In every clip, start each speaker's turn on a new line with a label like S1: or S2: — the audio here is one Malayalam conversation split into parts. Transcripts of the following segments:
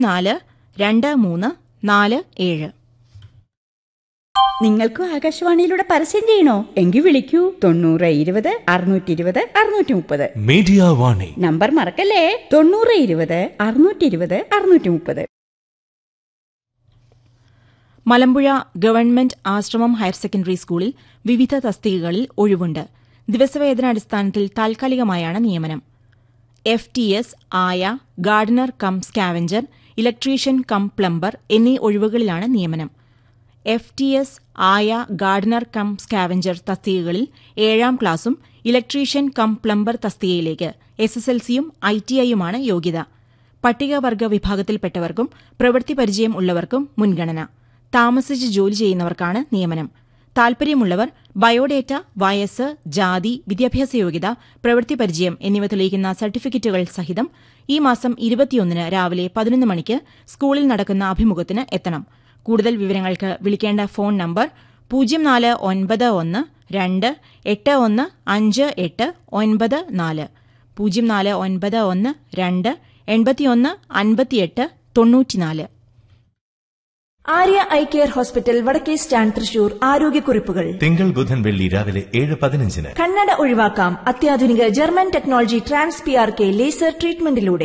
S1: നാല് രണ്ട് മൂന്ന് നാല് ഏഴ്
S2: നിങ്ങൾക്കും ആകാശവാണിയിലൂടെ പരസ്യം ചെയ്യണോ എങ്കിൽ വിളിക്കൂ തൊണ്ണൂറ് ഇരുപത് അറുന്നൂറ്റി ഇരുപത് അറുന്നൂറ്റി മുപ്പത്
S3: മീഡിയ വാണി
S2: നമ്പർ മറക്കല്ലേ തൊണ്ണൂറ് ഇരുപത് അറുന്നൂറ്റി ഇരുപത് അറുന്നൂറ്റി മുപ്പത്
S1: മലമ്പുഴ ഗവൺമെന്റ് ആശ്രമം ഹയർ സെക്കൻഡറി സ്കൂളിൽ വിവിധ തസ്തികകളിൽ ഒഴിവുണ്ട് ദിവസവേതനാടിസ്ഥാനത്തിൽ താൽക്കാലികമായാണ് നിയമനം എഫ് ടി എസ് ആയ gardener cum scavenger electrician cum plumber എന്നീ ഒഴിവുകളിലാണ് നിയമനം എഫ് ടി എസ് ആയ ഗാർഡനർ കം സ്കാവഞ്ചർ തസ്തികകളിൽ ഏഴാം ക്ലാസും ഇലക്ട്രീഷ്യൻ കം പ്ലംബർ തസ്തികയിലേക്ക് എസ് എസ് എൽ സിയും ഐ ടി ഐയുമാണ് യോഗ്യത പട്ടികവർഗ വിഭാഗത്തിൽപ്പെട്ടവർക്കും പ്രവൃത്തി പരിചയം ഉള്ളവർക്കും മുൻഗണന താമസിച്ച് ജോലി ചെയ്യുന്നവർക്കാണ് നിയമനം താൽപര്യമുള്ളവർ ബയോഡേറ്റ വയസ്സ് ജാതി വിദ്യാഭ്യാസ യോഗ്യത പ്രവൃത്തി പരിചയം എന്നിവ തെളിയിക്കുന്ന സർട്ടിഫിക്കറ്റുകൾ സഹിതം ഈ മാസം ഇരുപത്തിയൊന്നിന് രാവിലെ പതിനൊന്ന് മണിക്ക് സ്കൂളിൽ നടക്കുന്ന അഭിമുഖത്തിന് എത്തണം കൂടുതൽ വിവരങ്ങൾക്ക് വിളിക്കേണ്ട ഫോൺ നമ്പർ പൂജ്യം നാല് ഒൻപത് ഒന്ന് രണ്ട് എട്ട് ഒന്ന് അഞ്ച് എട്ട് ഒൻപത് നാല് പൂജ്യം നാല് ഒൻപത് ഒന്ന് രണ്ട് എൺപത്തിയൊന്ന് അൻപത്തിയെട്ട് തൊണ്ണൂറ്റിനാല്
S4: ആര്യ ഐ കെയർ ഹോസ്പിറ്റൽ വടക്കേ സ്റ്റാൻഡ് തൃശൂർ ആരോഗ്യക്കുറിപ്പുകൾ
S3: തിങ്കൾ ബുധൻ വെള്ളി രാവിലെ ഏഴ് പതിനഞ്ചിന്
S4: കണ്ണട ഒഴിവാക്കാം അത്യാധുനിക German technology trans P R K laser ട്രീറ്റ്മെന്റിലൂടെ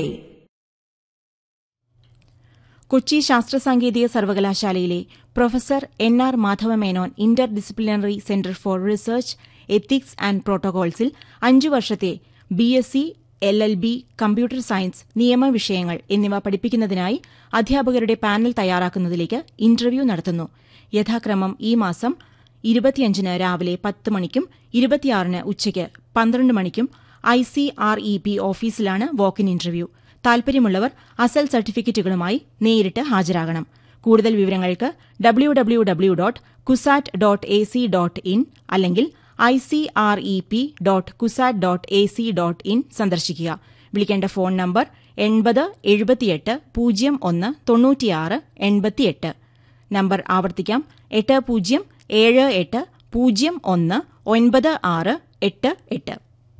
S1: കൊച്ചി ശാസ്ത്ര സാങ്കേതിക സർവകലാശാലയിലെ professor N R Madhava Menon interdisciplinary centre for research ethics and പ്രോട്ടോകോൾസിൽ അഞ്ചു വർഷത്തെ B S C L L B computer science നിയമവിഷയങ്ങൾ എന്നിവ പഠിപ്പിക്കുന്നതിനായി അധ്യാപകരുടെ പാനൽ തയ്യാറാക്കുന്നതിലേക്ക് ഇന്റർവ്യൂ നടത്തുന്നു യഥാക്രമം ഈ മാസം ഇരുപത്തിയഞ്ചിന് രാവിലെ പത്ത് മണിക്കും ഇരുപത്തിയാറിന് ഉച്ചയ്ക്ക് പന്ത്രണ്ട് മണിക്കും I C R E P ഓഫീസിലാണ് വാക്കിൻ ഇന്റർവ്യൂ താൽപര്യമുള്ളവർ അസൽ സർട്ടിഫിക്കറ്റുകളുമായി നേരിട്ട് ഹാജരാകണം കൂടുതൽ വിവരങ്ങൾക്ക് W W W dot CUSAT dot A C dot in അല്ലെങ്കിൽ I C R E P dot CUSAT dot A C dot in സന്ദർശിക്കുക വിളിക്കേണ്ട ഫോൺ നമ്പർ എൺപത് എഴുപത്തിയെട്ട് പൂജ്യം ഒന്ന് തൊണ്ണൂറ്റിയാറ് എൺപത്തിയെട്ട് നമ്പർ ആവർത്തിക്കാം എട്ട് പൂജ്യം ഏഴ് എട്ട് പൂജ്യം ഒന്ന് ഒൻപത് ആറ് എട്ട് എട്ട്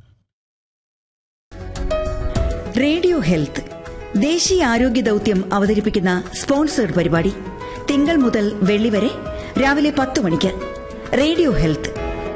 S5: റേഡിയോ ഹെൽത്ത് ദേശീയ ആരോഗ്യ ദൗത്യം അവതരിപ്പിക്കുന്ന സ്പോൺസേഡ് പരിപാടി തിങ്കൾ മുതൽ വെള്ളി വരെ രാവിലെ പത്ത് മണിക്ക് റേഡിയോ ഹെൽത്ത്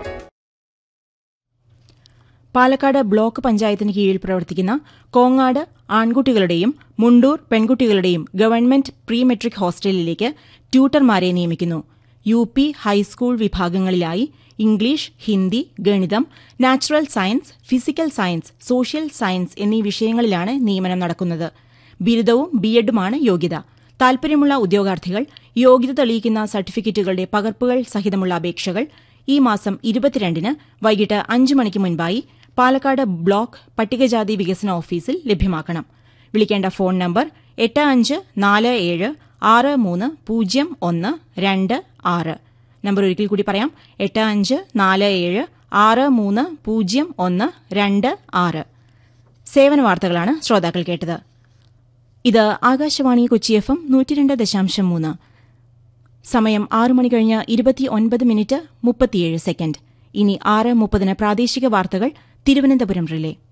S1: പാലക്കാട് ബ്ലോക്ക് പഞ്ചായത്തിന് കീഴിൽ പ്രവർത്തിക്കുന്ന കോങ്ങാട് ആൺകുട്ടികളുടെയും മുണ്ടൂർ പെൺകുട്ടികളുടെയും ഗവൺമെന്റ് പ്രീ മെട്രിക് ഹോസ്റ്റലിലേക്ക് ട്യൂട്ടർമാരെ നിയമിക്കുന്നു യു പി ഹൈസ്കൂൾ വിഭാഗങ്ങളിലായി ഇംഗ്ലീഷ് ഹിന്ദി ഗണിതം natural science physical science social science എന്നീ വിഷയങ്ങളിലാണ് നിയമനം നടക്കുന്നത് ബിരുദവും ബിഎഡുമാണ് യോഗ്യത താൽപര്യമുള്ള ഉദ്യോഗാർത്ഥികൾ യോഗ്യത തെളിയിക്കുന്ന സർട്ടിഫിക്കറ്റുകളുടെ പകർപ്പുകൾ സഹിതമുള്ള അപേക്ഷകൾ ഈ മാസം ഇരുപത്തിരണ്ടിന് വൈകിട്ട് അഞ്ച് മണിക്ക് മുൻപായി പാലക്കാട് ബ്ലോക്ക് പട്ടികജാതി വികസന ഓഫീസിൽ ലഭ്യമാക്കണം വിളിക്കേണ്ട ഫോൺ നമ്പർ എട്ട് അഞ്ച് നാല് ഏഴ് ആറ് മൂന്ന് പൂജ്യം ഒന്ന് രണ്ട് ആറ് നമ്പർ ഒരിക്കൽ കൂടി പറയാം എട്ട് അഞ്ച് നാല് ഏഴ് ആറ് മൂന്ന് പൂജ്യം ഒന്ന് രണ്ട് ആറ് സേവന വാർത്തകളാണ് ശ്രോതാക്കൾ കേട്ടത് ഇത് ആകാശവാണി കൊച്ചി എഫ് എം നൂറ്റിരണ്ട് ദശാംശം മൂന്ന് സമയം ആറ് മണി കഴിഞ്ഞ് ഇരുപത്തി ഒൻപത് മിനിറ്റ് മുപ്പത്തിയേഴ് സെക്കൻഡ് ഇനി ആറ് മുപ്പതിന് പ്രാദേശിക വാർത്തകൾ തിരുവനന്തപുരം റിലേ